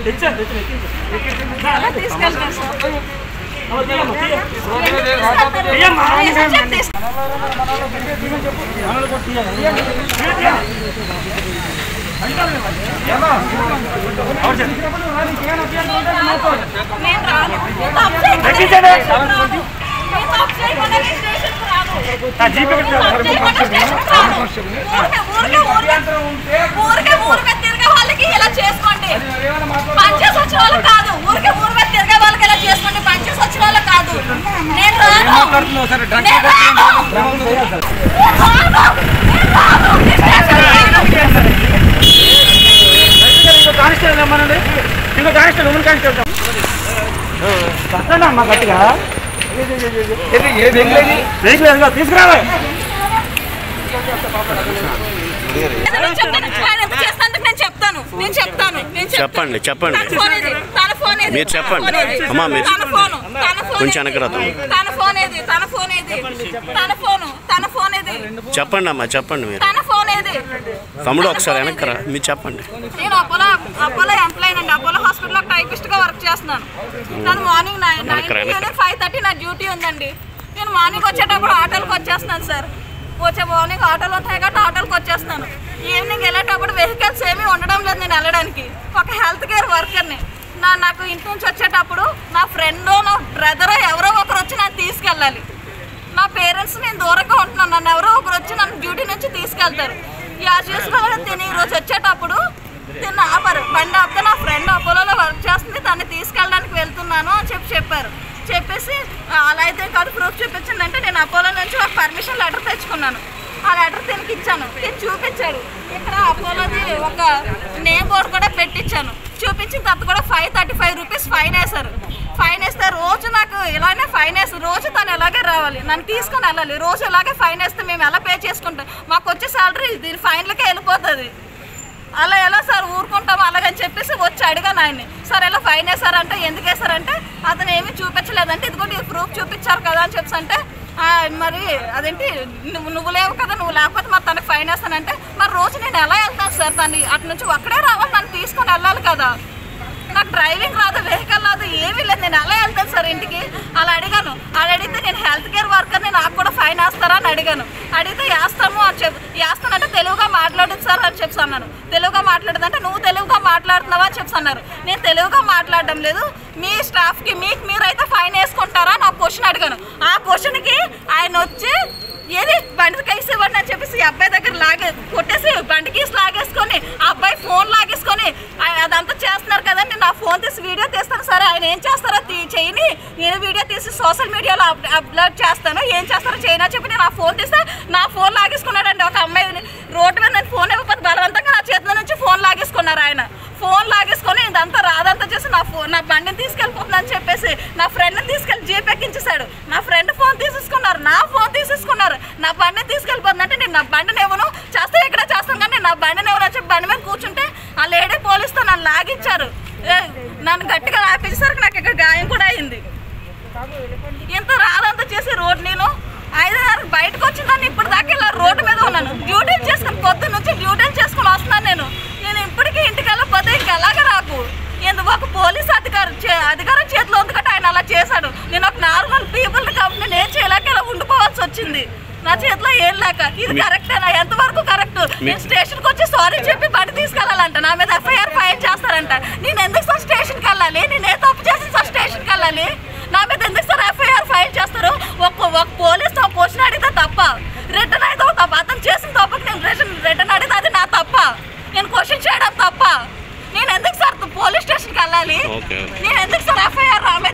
ఎలా తీసుకెళ్తారు సార్ నేను రాను. నేను తప్పు చేయకుండా నేను రాను. నేను తప్పు చేయకుండా నేను స్టేషన్కి రాను. నేను తప్పు చేయకుండా స్టేషన్కి రాను. ఊరికే, ఊరికే, ఊరికే, ఊరికే ఊరి మీద తిరిగే వాళ్ళకి ఇలా చేసుకోండి పనిచేసి వచ్చిన వాళ్ళకి కాదు ఊరికే ఊరి మీద తిరిగే వాళ్ళకి ఇలా చేసుకోండి పనిచేసి వచ్చిన వాళ్ళకి కాదు నేను రాను నేను రాను. నేను రాను. నేను రాను. నేను స్టేషన్కి రాను. ఇంకో కానిస్టేబుల్ రమ్మనండి ఇంకో కానిస్టేబుల్ ఉమెన్ కానిస్టేబుల్ కట్టండి అమ్మా గట్టిగా వెహికల్ ఎదురుగా తీసుకురావాలి నేను చెప్తాను. ఆయన ఎంత చేస్తానంటే నేను చెప్తాను నేను చెప్తాను నేను చెప్తాను. చెప్పండి, చెప్పండి. తన ఫోన్ ఏది? తన ఫోన్ ఏది? మీరు చెప్పండి. తన ఫోన్ ఏది? అమ్మా, మీరు- తన ఫోను తన ఫోన్ కొంచెం ఏది? వెనక్కి రా. తన ఫోన్ ఏది తన ఫోన్ ఏది తన ఫోను తన ఫోన్ ఏది చెప్పండి అమ్మా చెప్పండి మీరు తన ఫోన్ ఏది తమ్ముడు ఒకసారి వెనక్కి రా మీరు చెప్పండి నేను అపోలో అపోలో ఎంప్లాయ్ అండి అపోలో హాస్పిటల్లో టైపిస్ట్ గా వర్క్ చేస్తున్నాను నేను మార్నింగ్ నైన్ వెనక్కి రా, వెనక్కి రా. ఫైవ్ థర్టీ నా డ్యూటీ ఉందండి నేను మార్నింగ్ వచ్చేటప్పుడు ఆటోలకు వచ్చేస్తున్నాను సార్ వచ్చే మార్నింగ్ ఆటోలు ఉంటాయి కాబట్టి ఆటోలకు వచ్చేస్తున్నాను ఈవినింగ్ వెళ్ళేటప్పుడు వెహికల్స్ ఏమీ ఉండడం లేదు నేను వెళ్ళడానికి ఒక హెల్త్ కేర్ వర్కర్ని నా నాకు ఇంటి నుంచి వచ్చేటప్పుడు నా ఫ్రెండ్ నా బ్రదర్ ఎవరో ఒకరు వచ్చి నన్ను తీసుకెళ్ళాలి నా పేరెంట్స్ నేను దూరంగా ఉంటున్నాను నన్ను ఎవరో ఒకరు వచ్చి నన్ను డ్యూటీ నుంచి తీసుకెళ్తారు యాజ్ యూస్ఫుల్ తిని ఈరోజు వచ్చేటప్పుడు తిన్న ఆపరు బండి ఆపితే నా ఫ్రెండ్ అపోలోలో వర్క్ చేస్తుంది దాన్ని తీసుకెళ్ళడానికి వెళ్తున్నాను అని చెప్పి చెప్పారు చెప్పేసి "ఆ, అలా అయితే కాదు ప్రూఫ్ చూపించండి అంటే నేను అపోలో నుంచి ఒక పర్మిషన్ లెటర్ తెచ్చుకున్నాను ఆ లెటర్ తినకి ఇచ్చాను తిని చూపించాడు ఇక్కడ అపోలోది ఒక నేమ్ బోర్డు కూడా పెట్టించాను చూపించిన తర్వాత కూడా five thirty five rupees fine వేశారు ఫైన్ వేస్తే రోజు నాకు ఇలానే ఫైన్ వేసి రోజు తను ఇలాగే రావాలి నన్ను తీసుకొని వెళ్ళాలి రోజు ఇలాగే ఫైన్ వేస్తే మేము ఎలా పే చేసుకుంటాం మాకు వచ్చే శాలరీ దీని ఫైన్లకే వెళ్ళిపోతుంది అలా ఎలా సార్ ఊరుకుంటాం అలాగని చెప్పేసి వచ్చి అడిగాను ఆయన్ని సార్ ఎలా ఫైన్ వేసారంటే ఎందుకు వేసారంటే అతను ఏమీ చూపించలేదంటే ఇదిగోండి ప్రూఫ్ చూపించారు కదా అని చెప్పేసి అంటే "ఆ, మరి అదేంటి నువ్వు నువ్వు లేవు కదా నువ్వు లేకపోతే మరి తనకి ఫైన్ వేస్తానంటే మరి రోజు నేను ఎలా వెళ్తాను సార్ తను అటు నుంచి ఒక్కడే రావాలి నన్ను తీసుకొని వెళ్ళాలి కదా నాకు డ్రైవింగ్ రాదు వెహికల్ రాదు ఏమీ లేదు నేను ఎలా వెళ్తాను సార్ ఇంటికి అలా అడిగాను అలా అడిగితే నేను హెల్త్ కేర్ వర్కర్ని నాకు కూడా ఫైన్ వేస్తారా అని అడిగాను అడిగితే వేస్తాము అని చెప్పి వేస్తానంటే తెలుగుగా మాట్లాడదు సార్ అని చెప్పి అన్నాను తెలుగుగా మాట్లాడదంటే నువ్వు తెలుగుగా మాట్లాడుతున్నావా అని చెప్పి అన్నారు నేను తెలుగుగా మాట్లాడడం లేదు మీ స్టాఫ్కి మీకు మీరైతే ఫైన్ వేసుకుంటారా నా క్వశ్చన్ అడిగాను ఆ క్వశ్చన్కి ఆయన వచ్చి ఏది బండి కైసి ఇవ్వండి అని చెప్పేసి ఈ అబ్బాయి దగ్గర లాగే కొట్టేసి బండి కీస్ లాగేసుకొని ఆ అబ్బాయి ఫోన్ లాగేసుకొని ఆ- అదంతా చేస్తున్నారు కదండి నా ఫోన్ తీసి వీడియో తీస్తాను సరే ఆయన ఏం చేస్తారో తీ- చేయని నేను వీడియో తీసి సోషల్ మీడియాలో అప్- అప్లోడ్ చేస్తాను ఏం చేస్తారో చేయనా చెప్పి నేను ఆ ఫోన్ తీస్తే నా ఫోన్ లాగేసుకున్నాడండి ఒక అమ్మాయి రోడ్డు మీద నేను ఫోన్ ఇవ్వకపోతే బలవంతంగా నా చేతుల నుంచి ఫోన్ లాగేసుకున్నారు ఆయన ఫోన్ లాగేసుకొని ఇదంతా రాదంతా చేసి నా ఫోన్ నా బండిని తీసుకెళ్ళిపోతుందని చెప్పేసి నా ఫ్రెండ్ని తీసుకెళ్ళి జీప్ ఎక్కించేశాడు నా ఫ్రెండ్ ఫోన్ తీసేసుకున్నారు నా ఫోన్ తీసేసుకున్నారు నా బండిని తీసుకెళ్ళిపోతుందంటే నేను నా బండిని ఎవను చేస్తే ఇక్కడ చేస్తాను కానీ నేను నా బండిని ఎవరు వచ్చి బండి మీద కూర్చుంటే ఆ లేడీ పోలీస్తో నన్ను లాగించారు ఏ, నన్ను గట్టిగా లాపించేసరికి నాకు ఇక్కడ గాయం కూడా అయింది ఇంత రాదంతా చేసి రోడ్ నేను ఐదున్నరకు బయటకు వచ్చిందని ఇప్పుడు దాకా ఇలా రోడ్డు మీద ఉన్నాను డ్యూటీలు చేసుకుని పొద్దు నుంచి డ్యూటీలు చేసుకుని వస్తున్నాను నేను నేను ఇప్పటికీ ఇంటికి వెళ్ళకపోతే ఇంకెలాగ నాకు ఎందుకు ఒక పోలీస్ అధికారి చే- అధికారం చేతిలో ఉంది కాబట్టి ఆయన అలా చేశాడు నేను ఒక నార్మల్ పీపుల్ కాబట్టి నేను ఏం చేయలేక ఇలా ఉండిపోవాల్సి వచ్చింది నా చేతిలో ఏం లేక ఇది కరెక్టేనా ఎంతవరకు కరెక్ట్ నేను స్టేషన్కి వచ్చి సారీ చెప్పి బండి తీసుకెళ్ళాలంట నా మీద ఎఫ్ఐఆర్ ఫైల్ చేస్తారంట నేను ఎందుకు సార్ స్టేషన్కి వెళ్ళాలి నేను ఏ తప్పు చేసి సార్ స్టేషన్కి వెళ్ళాలి నా మీద ఎందుకు సార్ ఎఫ్ఐఆర్ ఫైల్ చేస్తారు ఒక ఒక పోలీస్ ఆ క్వశ్చన్ అడిగితే తప్ప రిటర్న్ అయితే ఒక తప్ప అతను చేసిన తప్పకి నేను రిటర్న్ రిటర్న్ అడిగితే అది నా తప్ప నేను క్వశ్చన్ చేయడం తప్ప నేను ఎందుకు సార్ పోలీస్ స్టేషన్కి వెళ్ళాలి ఓకే ఓకే నేను ఎందుకు సార్ ఎఫ్ఐఆర్